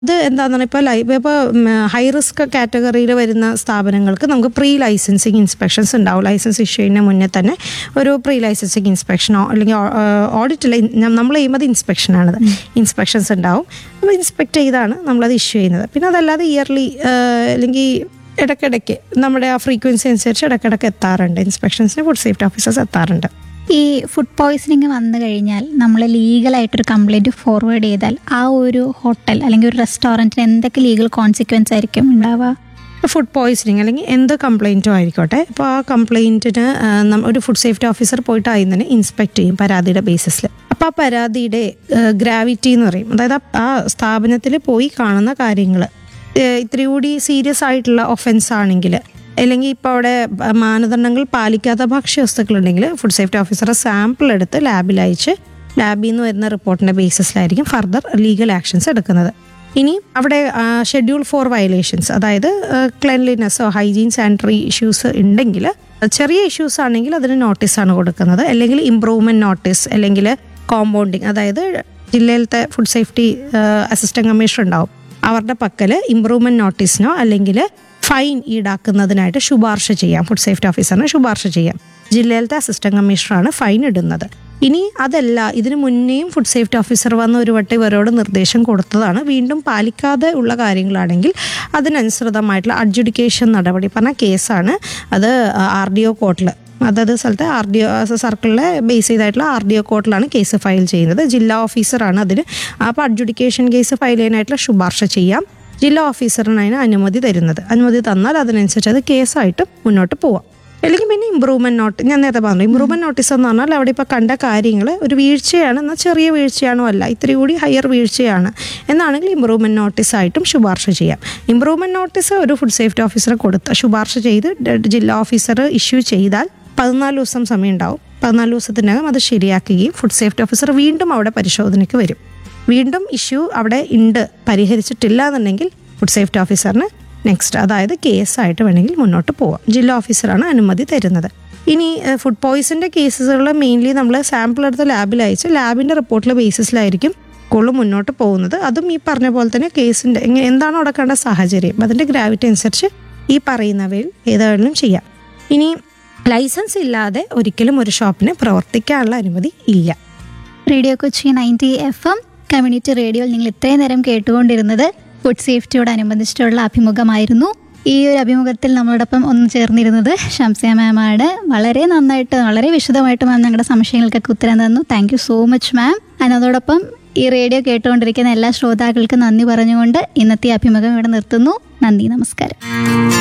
ഇത് എന്താണെന്ന് ഇപ്പോൾ ലൈ ഇപ്പോൾ ഹൈ റിസ്ക് കാറ്റഗറിയിൽ വരുന്ന സ്ഥാപനങ്ങൾക്ക് നമുക്ക് പ്രീ ലൈസൻസിങ് ഇൻസ്പെക്ഷൻസ് ഉണ്ടാവും ലൈസൻസ് ഇഷ്യൂ ചെയ്യുന്നതിന് മുന്നേ തന്നെ ഒരു പ്രീ ലൈസൻസിങ് ഇൻസ്പെക്ഷനോ അല്ലെങ്കിൽ ഓഡിറ്റിൽ നമ്മൾ ചെയ്യുന്നത് ഇൻസ്പെക്ഷനാണത് ഇൻസ്പെക്ഷൻസ് ഉണ്ടാവും അപ്പോൾ ഇൻസ്പെക്ട് ചെയ്താണ് നമ്മളത് ഇഷ്യൂ ചെയ്യുന്നത് പിന്നെ അതല്ലാതെ ഇയർലി അല്ലെങ്കിൽ ഇടയ്ക്കിടയ്ക്ക് നമ്മുടെ ആ ഫ്രീക്വൻസി അനുസരിച്ച് ഇടയ്ക്കിടയ്ക്ക് എത്താറുണ്ട് ഇൻസ്പെക്ഷൻസിന് ഫുഡ് സേഫ്റ്റി ഓഫീസേഴ്സ് എത്താറുണ്ട് ഈ ഫുഡ് പോയ്സണിങ് വന്നു കഴിഞ്ഞാൽ നമ്മൾ ലീഗലായിട്ടൊരു കംപ്ലൈൻറ്റ് ഫോർവേഡ് ചെയ്താൽ ആ ഒരു ഹോട്ടൽ അല്ലെങ്കിൽ ഒരു റെസ്റ്റോറൻറ്റിന് എന്തൊക്കെ ലീഗൽ കോൺസിക്വൻസ് ആയിരിക്കും ഉണ്ടാവുക ഫുഡ് പോയ്സണിങ് അല്ലെങ്കിൽ എന്ത് കംപ്ലൈൻറ്റും ആയിക്കോട്ടെ അപ്പോൾ ആ കംപ്ലൈൻറ്റിന് ഒരു ഫുഡ് സേഫ്റ്റി ഓഫീസർ പോയിട്ട് ആദ്യം തന്നെ ഇൻസ്പെക്ട് ചെയ്യും പരാതിയുടെ ബേസിസിൽ അപ്പോൾ ആ പരാതിയുടെ ഗ്രാവിറ്റി എന്ന് പറയും അതായത് ആ- ആ സ്ഥാപനത്തിൽ പോയി കാണുന്ന കാര്യങ്ങൾ ഇത്തിരി കൂടി സീരിയസ് ആയിട്ടുള്ള ഒഫൻസ് ആണെങ്കിൽ അല്ലെങ്കിൽ ഇപ്പോൾ അവിടെ ബ- മാനദണ്ഡങ്ങൾ പാലിക്കാത്ത ഭക്ഷ്യവസ്തുക്കളുണ്ടെങ്കിൽ ഫുഡ് സേഫ്റ്റി ഓഫീസറെ സാമ്പിൾ എടുത്ത് ലാബിൽ അയച്ച് ലാബിൽ നിന്ന് വരുന്ന റിപ്പോർട്ടിൻ്റെ ബേസിസിലായിരിക്കും ഫർദർ ലീഗൽ ആക്ഷൻസ് എടുക്കുന്നത് ഇനി അവിടെ ഷെഡ്യൂൾ ഫോർ വയലേഷൻസ് അതായത് ക്ലെൻലിനെസ്സോ ഹൈജീൻ സാനിറ്ററി ഇഷ്യൂസ് ഉണ്ടെങ്കിൽ ചെറിയ ഇഷ്യൂസ് ആണെങ്കിൽ അതിന് നോട്ടീസാണ് കൊടുക്കുന്നത് അല്ലെങ്കിൽ ഇംപ്രൂവ്മെന്റ് നോട്ടീസ് അല്ലെങ്കിൽ കോമ്പൗണ്ടിങ് അതായത് ജില്ലയിലത്തെ ഫുഡ് സേഫ്റ്റി അസിസ്റ്റന്റ് കമ്മീഷണർ ഉണ്ടാവും അവരുടെ പക്കൽ ഇംപ്രൂവ്മെന്റ് നോട്ടീസിനോ അല്ലെങ്കിൽ ഫൈൻ ഈടാക്കുന്നതിനായിട്ട് ശുപാർശ ചെയ്യാം ഫുഡ് സേഫ്റ്റി ഓഫീസറിന് ശുപാർശ ചെയ്യാം ജില്ലയിലത്തെ അസിസ്റ്റന്റ് കമ്മീഷണറാണ് ഫൈൻ ഇടുന്നത് ഇനി അതല്ല ഇതിനു മുന്നേയും ഫുഡ് സേഫ്റ്റി ഓഫീസർ വന്ന് ഒരു വട്ടം ഇവരോട് നിർദ്ദേശം കൊടുത്തതാണ് വീണ്ടും പാലിക്കാതെ ഉള്ള കാര്യങ്ങളാണെങ്കിൽ അതിനനുസൃതമായിട്ടുള്ള അഡ്ജുഡിക്കേഷൻ നടപടി പറഞ്ഞ കേസാണ് അത് ആർ ഡി ഒ കോർട്ടിൽ അതായത് സ്ഥലത്തെ ആർ ഡി ഒ സർക്കിളിലെ ബേസ് ചെയ്തായിട്ടുള്ള ആർ ഡി ഒ കോർട്ടിലാണ് കേസ് ഫയൽ ചെയ്യുന്നത് ജില്ലാ ഓഫീസറാണ് അതിന് അപ്പോൾ അഡ്ജുഡിക്കേഷൻ കേസ് ഫയൽ ചെയ്യാനായിട്ടുള്ള ശുപാർശ ചെയ്യാം ജില്ലാ ഓഫീസറിന് അതിന് അനുമതി തരുന്നത് അനുമതി തന്നാൽ അതിനനുസരിച്ച് അത് കേസായിട്ട് മുന്നോട്ട് പോവാം അല്ലെങ്കിൽ പിന്നെ ഇമ്പ്രൂവ്മെന്റ് നോട്ട് ഞാൻ നേരത്തെ പറഞ്ഞു ഇമ്പ്രൂവ്മെന്റ് നോട്ടീസ് എന്ന് പറഞ്ഞാൽ അവിടെ ഇപ്പോൾ കണ്ട കാര്യങ്ങൾ ഒരു വീഴ്ചയാണ് എന്നാൽ ചെറിയ വീഴ്ചയാണോ അല്ല ഇത്തിരി കൂടി ഹയർ വീഴ്ചയാണ് എന്നാണെങ്കിൽ ഇമ്പ്രൂവ്മെന്റ് നോട്ടീസ് ആയിട്ടും ശുപാർശ ചെയ്യാം ഇമ്പ്രൂവ്മെന്റ് നോട്ടീസ് ഒരു ഫുഡ് സേഫ്റ്റി ഓഫീസറെ കൊടുത്ത ശുപാർശ ചെയ്ത് ഡ- ജില്ലാ ഓഫീസർ ഇഷ്യൂ ചെയ്താൽ പതിനാല് ദിവസം സമയം ഉണ്ടാവും പതിനാല് ദിവസത്തിനകം അത് ശരിയാക്കുകയും ഫുഡ് സേഫ്റ്റി ഓഫീസർ വീണ്ടും അവിടെ പരിശോധനയ്ക്ക് വരും വീണ്ടും ഇഷ്യൂ അവിടെ ഉണ്ട് പരിഹരിച്ചിട്ടില്ല എന്നുണ്ടെങ്കിൽ ഫുഡ് സേഫ്റ്റി ഓഫീസറിന് നെക്സ്റ്റ് അതായത് കേസായിട്ട് വേണമെങ്കിൽ മുന്നോട്ട് പോവാം ജില്ലാ ഓഫീസറാണ് അനുമതി തരുന്നത് ഇനി ഫുഡ് പോയ്സൻ്റെ കേസുകൾ മെയിൻലി നമ്മൾ സാമ്പിൾ എടുത്ത് ലാബിൽ അയച്ച് ലാബിൻ്റെ റിപ്പോർട്ടിലെ ബേസിസിലായിരിക്കും കൂടുതൽ മുന്നോട്ട് പോകുന്നത് അതും ഈ പറഞ്ഞ പോലെ തന്നെ കേസിൻ്റെ എങ്ങനെ എന്താണ് നടക്കേണ്ട സാഹചര്യം അതിൻ്റെ ഗ്രാവിറ്റി അനുസരിച്ച് ഈ പറയുന്നവയിൽ ഏതായാലും ചെയ്യാം ഇനി ലൈസൻസ് ഇല്ലാതെ ഒരിക്കലും ഒരു ഷോപ്പിന് പ്രവർത്തിക്കാനുള്ള അനുമതി ഇല്ല radio Kochi ninety F M community റേഡിയോയിൽ നിങ്ങൾ ഇത്രയും നേരം കേട്ടുകൊണ്ടിരുന്നത് ഫുഡ് സേഫ്റ്റിയോടനുബന്ധിച്ചിട്ടുള്ള അഭിമുഖമായിരുന്നു ഈ ഒരു അഭിമുഖത്തിൽ നമ്മളോടൊപ്പം ഒന്ന് ചേർന്നിരുന്നത് ഷംസിയ മാമാണ് വളരെ നന്നായിട്ട് വളരെ വിശദമായിട്ട് മാം ഞങ്ങളുടെ സംശയങ്ങൾക്കൊക്കെ ഉത്തരം തന്നു thank you so much ma'am അതിനോടൊപ്പം ഈ റേഡിയോ കേട്ടുകൊണ്ടിരിക്കുന്ന എല്ലാ ശ്രോതാക്കൾക്കും നന്ദി പറഞ്ഞുകൊണ്ട് ഇന്നത്തെ അഭിമുഖം ഇവിടെ നിർത്തുന്നു നന്ദി നമസ്കാരം